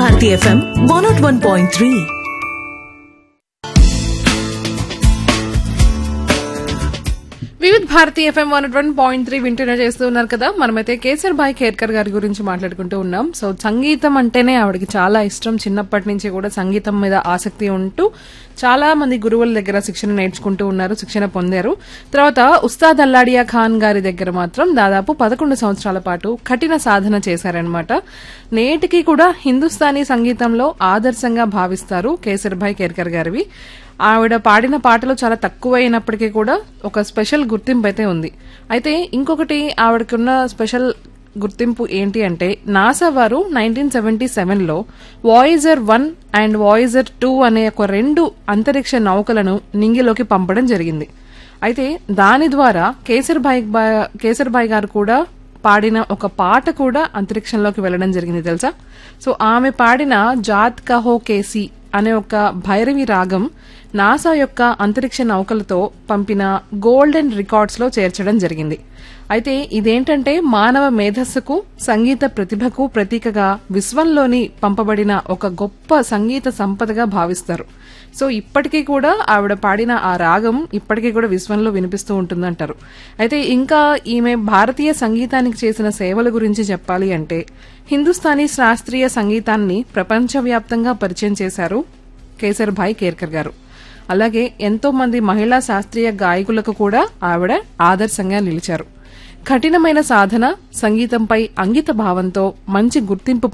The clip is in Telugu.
Bharati FM one naught one point three Vividh Bharati FM one one point three వింటూనే చేస్తూ ఉన్నారు కదా మనమైతే కేసర్ భాయ్ కేర్కర్ గారి గురించి మాట్లాడుకుంటూ ఉన్నాం సో సంగీతం అంటేనే ఆవిడకి చాలా ఇష్టం చిన్నప్పటి నుంచి కూడా సంగీతం మీద ఆసక్తి ఉంటూ చాలా మంది గురువుల దగ్గర శిక్షణ నేర్చుకుంటూ ఉన్నారు శిక్షణ పొందారు తర్వాత ఉస్తాద్ అల్లాడియా ఖాన్ గారి దగ్గర మాత్రం దాదాపు పదకొండు సంవత్సరాల పాటు కఠిన సాధన చేశారనమాట నేటికి కూడా హిందుస్థానీ సంగీతంలో ఆదర్శంగా భావిస్తారు కేసర్ భాయ్ కేర్కర్ గారివి ఆవిడ పాడిన పాటలు చాలా తక్కువైనప్పటికీ కూడా ఒక స్పెషల్ గుర్తింపు అయితే ఉంది అయితే ఇంకొకటి ఆవిడకున్న స్పెషల్ గుర్తింపు ఏంటి అంటే నాసా వారు నైన్టీన్ సెవెంటీ సెవెన్లో Voyager one and Voyager two అనే ఒక రెండు అంతరిక్ష నౌకలను నింగిలోకి పంపడం జరిగింది అయితే దాని ద్వారా కేసర్ భాయ్ బా- కేసర్ భాయ్ గారు కూడా పాడిన ఒక పాట కూడా అంతరిక్షంలోకి వెళ్ళడం జరిగింది తెలుసా సో ఆమె పాడిన జాత్ కహో కేసి అనే ఒక భైరవి రాగం నాసా యొక్క అంతరిక్ష నౌకలతో పంపిన గోల్డెన్ రికార్డ్స్ లో చేర్చడం జరిగింది అయితే ఇదేంటంటే మానవ మేధస్సుకు సంగీత ప్రతిభకు ప్రతీకగా విశ్వంలోని పంపబడిన ఒక గొప్ప సంగీత సంపదగా భావిస్తారు సో ఇప్పటికీ కూడా ఆవిడ పాడిన ఆ రాగం ఇప్పటికీ కూడా విశ్వంలో వినిపిస్తూ ఉంటుందంటారు అయితే ఇంకా ఈమె భారతీయ సంగీతానికి చేసిన సేవల గురించి చెప్పాలి అంటే హిందుస్థానీ శాస్త్రీయ సంగీతాన్ని ప్రపంచవ్యాప్తంగా పరిచయం చేశారు కేసర్ భాయ్ కేర్కర్ గారు అలాగే ఎంతో మంది మహిళా శాస్త్రీయ గాయకులకు కూడా ఆవిడ ఆదర్శంగా నిలిచారు కఠినమైన సాధన సంగీతంపై అంకిత భావంతో మంచి గుర్తింపు